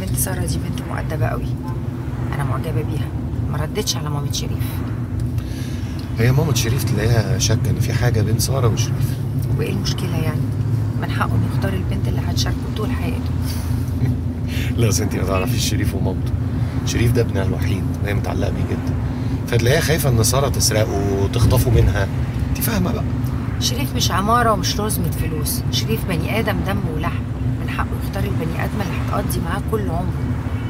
بنت ساره دي بنت مؤدبه قوي انا معجبه بيها ما ردتش على مامة شريف هي ماما شريف تلاقيها شاكه ان في حاجه بين ساره وشريف وايه المشكله يعني من حقه انه يختار البنت اللي هتشاركه طول حياته لا أصل انت ما تعرفيش شريف ومامته شريف ده ابنها الوحيد وهي متعلقه بيه جدا فتلاقيها خايفه ان ساره تسرقه وتخطفه منها انت فاهمه بقى شريف مش عماره ومش رزمه فلوس شريف بني ادم دم ولحم من حقه يختار البني ادمه اللي هتقضي معاه كل عمره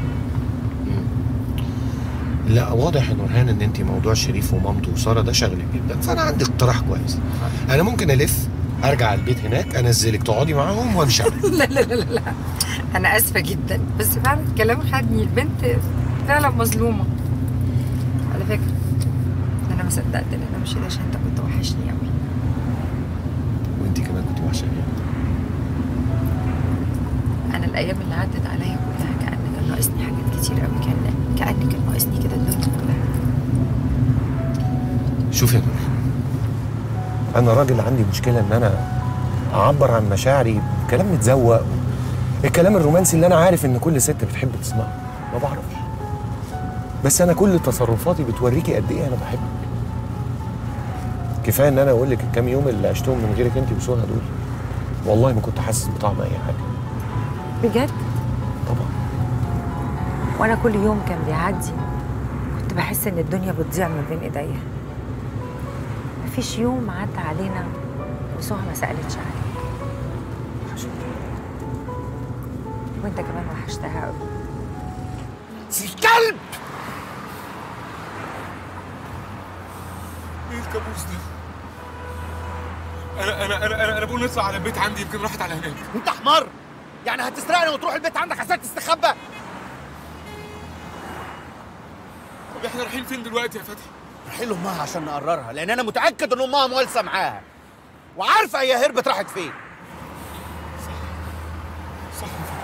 لا واضح يا نورهان ان انت موضوع شريف ومامته وساره ده شغلك جدا فانا عندي اقتراح كويس انا ممكن الف ارجع البيت هناك انزلك تقعدي معاهم وامشي عليك. لا لا لا لا انا اسفه جدا بس فعلا الكلام خدني البنت فعلا مظلومه على فكره انا ما صدقت ان انا مشيت عشان انت كنت وحشني قوي وانت كمان كنت وحشاني انا الايام اللي عدت عليا كلها كان كان ناقصني حاجات كتير قوي كان كان كان ناقصني كده الدنيا كلها شوف يا نور انا راجل عندي مشكله ان انا اعبر عن مشاعري بكلام متزوق الكلام الرومانسي اللي انا عارف ان كل ست بتحب تسمعه ما بعرفش بس انا كل تصرفاتي بتوريكي قد ايه انا بحبك كفايه ان انا اقول لك الكام يوم اللي عشتهم من غيرك انت وسهى دول والله ما كنت حاسس بطعم اي حاجه بجد طبعا وانا كل يوم كان بيعدي كنت بحس ان الدنيا بتضيع من بين ايديا مفيش يوم عدى علينا وسهى ما سالتش عليك وانت كمان وحشتها قوي الكلب ايه الكابوس ده؟ انا انا انا انا, أنا بقول نطلع على البيت عندي يمكن راحت على هناك انت حمار يعني هتسرقني وتروح البيت عندك عشان تستخبى طب احنا رايحين فين دلوقتي يا فتحي؟ رايحين لامها عشان نقررها لان انا متاكد ان امها موالسه معاها وعارفه هي هربت راحت فين صح يا فتحي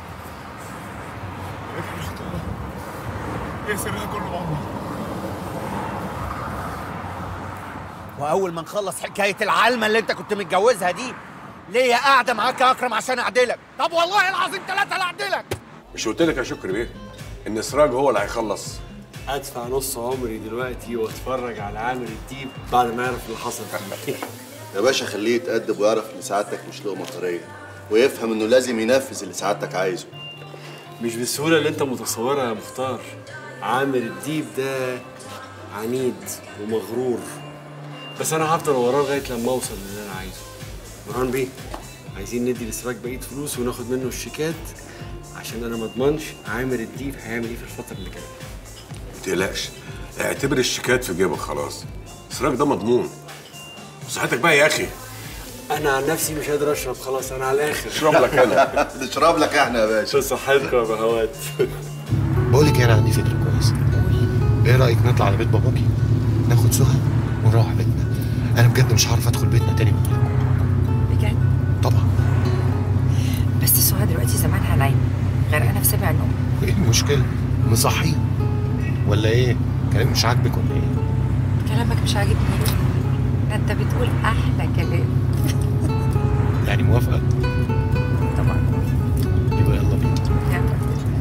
احنا اختارها هي سرها كله مع بعض واول ما نخلص حكايه العلمه اللي انت كنت متجوزها دي ليا قاعده معاك يا اكرم عشان اعدلك طب والله العظيم ثلاثه لا اعدلك مش قلت لك يا شكري بيه ان سراج هو اللي هيخلص ادفع نص عمري دلوقتي واتفرج على عامر الديب بعد ما يعرف اللي حصل يا باشا خليه يتأدب ويعرف ان سعادتك مش لقمه طريه ويفهم انه لازم ينفذ اللي سعادتك عايزه مش بالسهوله اللي انت متصورها يا مختار عامر الديب ده عنيد ومغرور بس انا هفضل وراه لغايه لما اوصل للي انا عايزه برهان بيه عايزين ندي لسراج بقيه فلوس وناخد منه الشيكات عشان انا ما اضمنش عامر الديب هيعمل ايه في الفتره اللي جايه ما تقلقش اعتبر الشيكات في جيبك خلاص سراج ده مضمون صحتك بقى يا اخي انا عن نفسي مش قادر اشرب خلاص انا على الاخر اشرب لك انا نشرب لك احنا يا باشا صحتكم يا بهوات بقول لك انا عندي فكره كويسه ايه رايك نطلع على بيت باباكي ناخد سهى ونروح بيتنا انا بجد مش هعرف ادخل بيتنا تاني من غيركم بجد طبعا بس سهى دلوقتي زمانها نايمه غرقانه في سبع نوم ايه المشكله نصحيه ولا ايه كلام مش عاجبك ولا ايه كلامك مش عاجبني ليه؟ ده انت بتقول احلى كلام يعني موافقه طبعا يبقى يلا بينا يلا.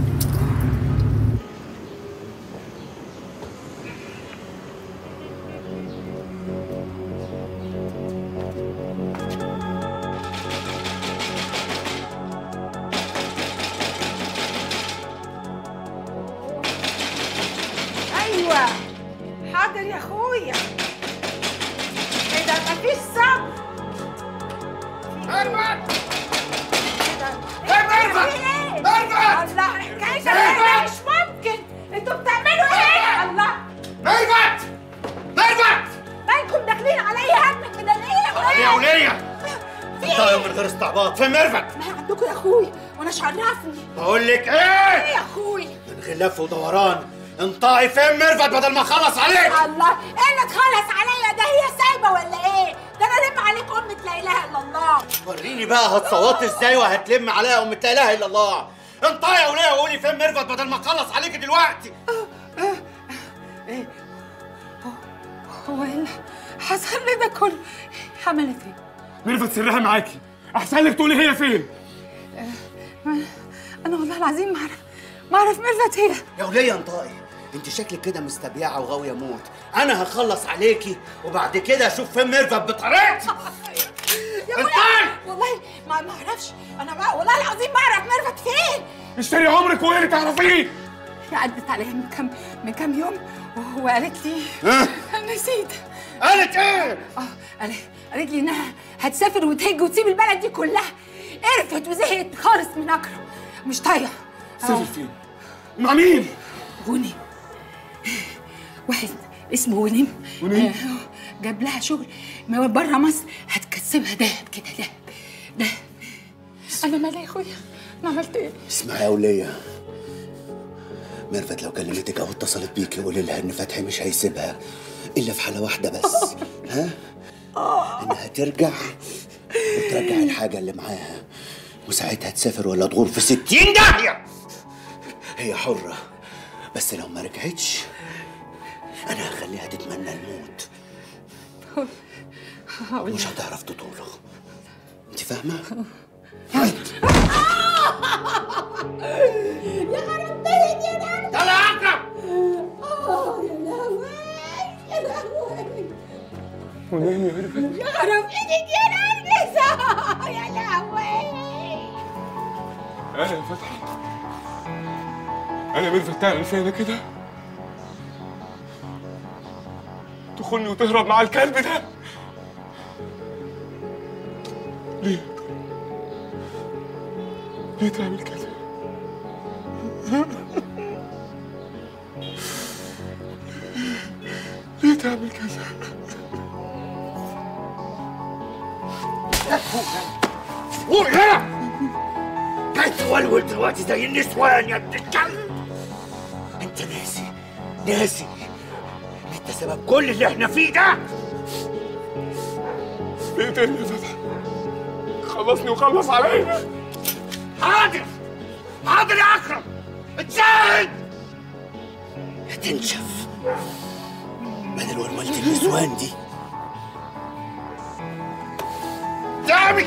ايوه حاضر يا اخويا ايه ده مفيش صبر مروت ايه ميرفت! في ايه؟ ميرفت! الله حكايه ميرفت! ايه مش ممكن انتوا بتعملوا ايه الله ميرفت ميرفت مالكم داخلين عليا هم كده ليه يا وليه في انت ايه؟ من غير استعباط في ميرفت ما هي عندكم يا اخويا وانا مش عرفني بقول لك ايه ايه يا اخويا من غير لف ودوران انطقي فين ميرفت بدل ما اخلص عليك الله ايه اللي تخلص عليا ده هي سايبه ولا ايه؟ ده انا لم عليك امة لا اله الا الله وريني بقى هتصوتي ازاي وهتلم عليها ام لا اله الا الله انطقي يا وليه وقولي فين ميرفت بدل ما اخلص عليك دلوقتي ايه هو ايه اللي حصل لي ده كله؟ عملت ايه؟ ميرفت سرها معاكي احسن لك تقولي هي فين انا والله العظيم ما اعرف ما اعرف ميرفت هي يا ولية انطقي انت شكلك كده مستبيعه وغاويه موت انا هخلص عليكي وبعد كده اشوف فين ميرفت بطريقتي يا ابويا والله ما ما اعرفش انا بقى والله العظيم ما اعرف ميرفت فين اشتري عمرك وايه اللي تعرفيه هي عدت عليها من كام من كام يوم وقالت لي نسيت قالت ايه؟ اه قالت قالت لي انها هتسافر وتهج وتسيب البلد دي كلها قرفت وزهقت خالص من اكره مش طايقه سافر فين مع مين غنيم واحد اسمه غنيم غنيم؟ آه، جاب لها شغل من بره مصر هتكسبها دهب كده دهب دهب انا مالي يا اخويا انا عملت ايه اسمعي يا ولية ميرفت لو كلمتك او اتصلت بيكي قولي لها ان فتحي مش هيسيبها الا في حاله واحده بس ها انها ترجع وترجع الحاجه اللي معاها وساعتها تسافر ولا تغور في ستين داهيه هي حره بس لو ما رجعتش انا هخليها تتمنى الموت مش هتعرف تطوله انت فاهمه يا خرب بيت يا نهار يلا يا اكرم اه يا لهوي يا لهوي ونام يا ميرفت يا خرب ايدك يا نرجس يا لهوي انا يا فتحي انا ميرفت تعمل فيا كده تخوني وتهرب مع الكلب ده ليه ليه تعمل كده ليه تعمل كده قول هنا جاي تولول دلوقتي زي النسوان يا ابن الكلب انت ناسي ناسي انت سبب كل اللي احنا فيه ده ليه تاني يا فتحي خلصني وخلص عليا حاضر حاضر يا اكرم اتساعد هتنشف بدل ورملة النسوان دي دامي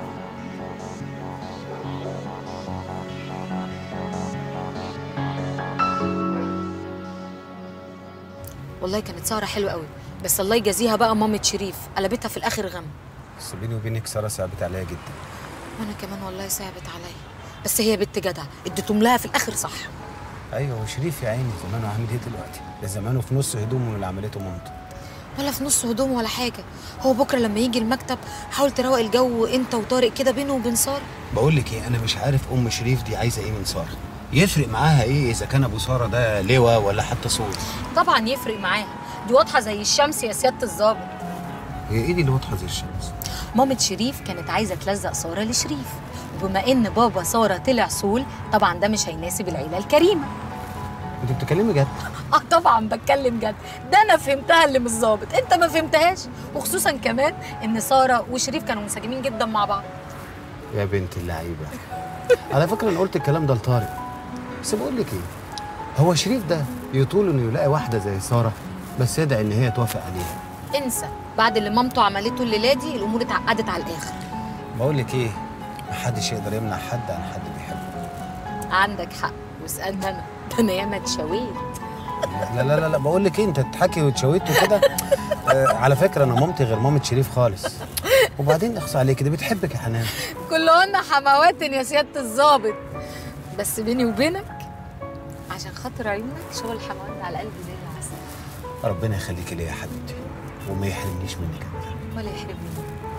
والله كانت سهرة حلوة قوي بس الله يجازيها بقى مامة شريف قلبتها في الآخر غم بس بيني وبينك ساره صعبت عليا جدا وأنا كمان والله صعبت عليا بس هي بنت جدع اديتهم لها في الآخر صح ايوه وشريف يا عيني زمانه عامل ايه دلوقتي ده زمانه في نص هدومه من اللي عملته مامته ولا في نص هدوم ولا حاجة هو بكرة لما يجي المكتب حاول تروق الجو انت وطارق كده بينه وبين سارة بقول لك ايه انا مش عارف ام شريف دي عايزه ايه من ساره يفرق معاها ايه اذا كان ابو ساره ده لواء ولا حتى صوت طبعا يفرق معاها دي واضحة زي الشمس يا سيادة الظابط هي ايه دي اللي واضحه زي الشمس مامة شريف كانت عايزة تلزق سارة لشريف وبما ان بابا سارة طلع صول طبعا ده مش هيناسب العيلة الكريمة انت بتتكلمي جد اه طبعا بتكلم جد ده انا فهمتها اللي مش ظابط انت ما فهمتهاش وخصوصا كمان ان ساره وشريف كانوا منسجمين جدا مع بعض يا بنت اللعيبه على فكره انا قلت الكلام ده لطارق بس بقول لك ايه هو شريف ده يطول انه يلاقي واحده زي ساره بس يدعي ان هي توافق عليها انسى بعد اللي مامته عملته الليله دي الامور اتعقدت على الاخر بقول لك ايه محدش يقدر يمنع حد عن حد بيحبه عندك حق واسالني انا ده انا ياما اتشويت لا لا لا, لا بقول لك ايه انت تضحكي وتشويت وكده آه على فكره انا مامتي غير مامه شريف خالص وبعدين اخص عليك دي بتحبك يا حنان كلهن حموات يا سياده الظابط بس بيني وبينك عشان خاطر عيونك شغل حموات على قلبي زي العسل ربنا يخليكي ليا يا حبيبتي وما يحرمنيش منك ابدا ولا يحرمني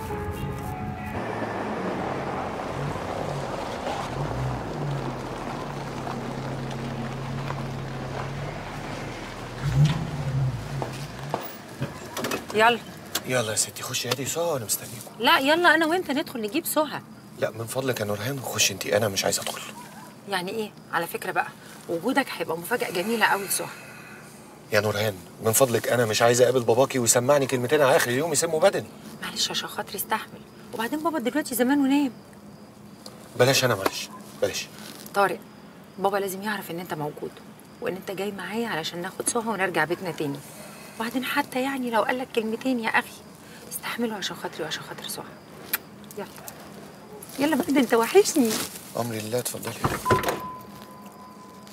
يلا يلا يا ستي خشي هاتي سوا وانا مستنيكم لا يلا انا وانت ندخل نجيب سهى لا من فضلك يا نورهان خشي انت انا مش عايز ادخل يعني ايه على فكره بقى وجودك هيبقى مفاجاه جميله قوي لسهى يا نورهان من فضلك انا مش عايز اقابل باباكي ويسمعني كلمتين على اخر اليوم يسموا بدني معلش عشان خاطري استحمل وبعدين بابا دلوقتي زمانه نام بلاش انا معلش بلاش طارق بابا لازم يعرف ان انت موجود وان انت جاي معايا علشان ناخد سهى ونرجع بيتنا تاني وبعدين حتى يعني لو قال لك كلمتين يا اخي استحمله عشان خاطري وعشان خاطر سهى يلا يلا بقى ده انت وحشني امر الله اتفضلي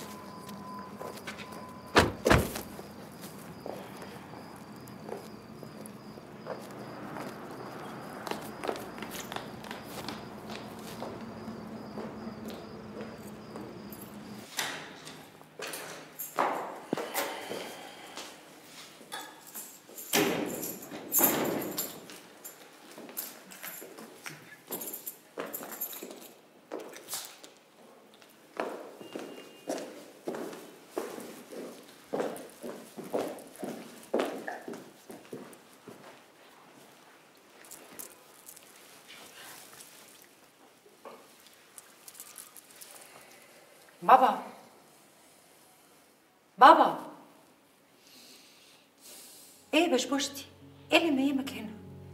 بابا بابا ايه يا بشبوشتي ايه اللي ميمك هنا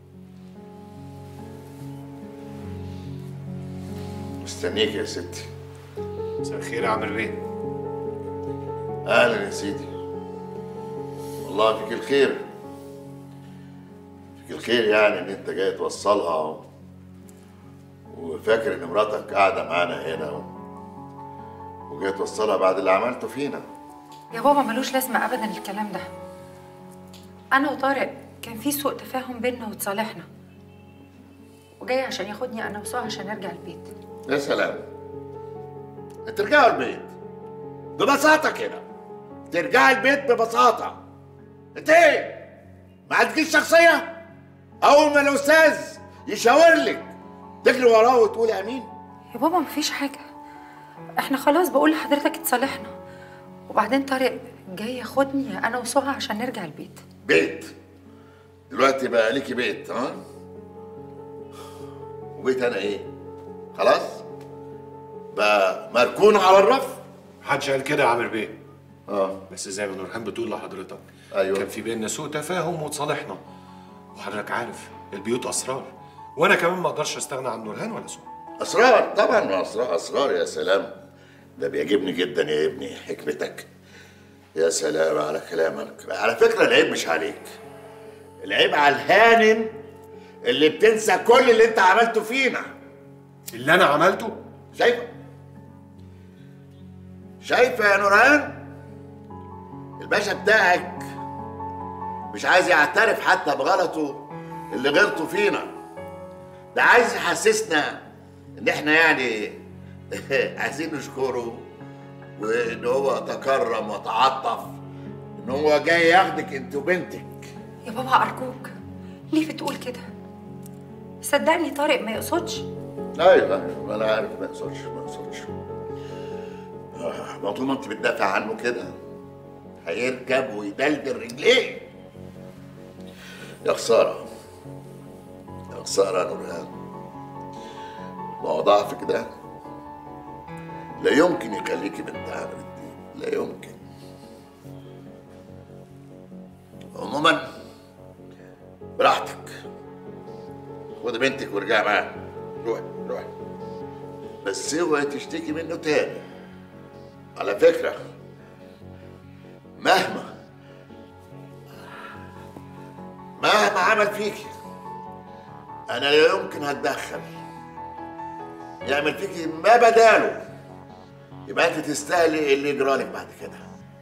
مستنيك يا ستي مساء الخير يا عامر بيه اهلا يا سيدي والله فيك الخير فيك الخير يعني ان انت جاي توصلها و... وفاكر ان مراتك قاعده معانا هنا و... وجاي توصلها بعد اللي عملته فينا يا بابا ملوش لازمه ابدا الكلام ده انا وطارق كان في سوء تفاهم بينا وتصالحنا وجاي عشان ياخدني انا وساره عشان نرجع البيت يا سلام ترجعوا البيت ببساطه كده ترجعي البيت ببساطه انت ايه ما عندكيش شخصيه اول ما الاستاذ يشاور لك تجري وراه وتقولي امين يا بابا مفيش حاجه احنا خلاص بقول لحضرتك اتصالحنا وبعدين طارق جاي ياخدني انا وسهى عشان نرجع البيت بيت دلوقتي بقى ليكي بيت ها وبيت انا ايه خلاص بقى مركون على الرف محدش قال كده يا عامر بيه اه بس زي ما نورهان بتقول لحضرتك ايوه كان في بيننا سوء تفاهم وتصالحنا وحضرتك عارف البيوت اسرار وانا كمان ما اقدرش استغنى عن نورهان ولا سوء اسرار طبعا اسرار اسرار يا سلام ده بيعجبني جدا يا ابني حكمتك يا سلام على كلامك على فكره العيب مش عليك العيب على الهانم اللي بتنسى كل اللي انت عملته فينا اللي انا عملته شايفه شايفه يا نورهان الباشا بتاعك مش عايز يعترف حتى بغلطه اللي غلطه فينا ده عايز يحسسنا ان احنا يعني عايزين نشكره وان هو تكرم وتعاطف ان هو جاي ياخدك انت وبنتك يا بابا ارجوك ليه بتقول كده صدقني طارق ما يقصدش ايوه ايوه انا عارف ما يقصدش ما يقصدش آه، ما طول ما انت بتدافع عنه كده هيركب ويدلدل رجليه يا خساره يا خساره يا نورهان ما هو ضعفك ده لا يمكن يخليكي بنت عامر الدين لا يمكن عموما براحتك خدي بنتك وارجعي معاها روحي روحي بس اوعي تشتكي منه تاني على فكرة مهما مهما عمل فيكي أنا لا يمكن هتدخل يعمل فيكي ما بداله يبقى أنت تستاهلي اللي يجرالك بعد كده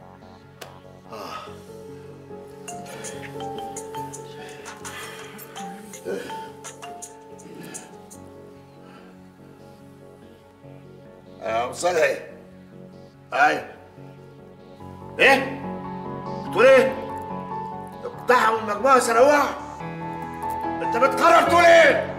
يا مصطفى ايه؟ ايوه ايه؟ بتقول ايه؟ اقتحموا المجموعه سنوات انت بتقرر تقول ايه؟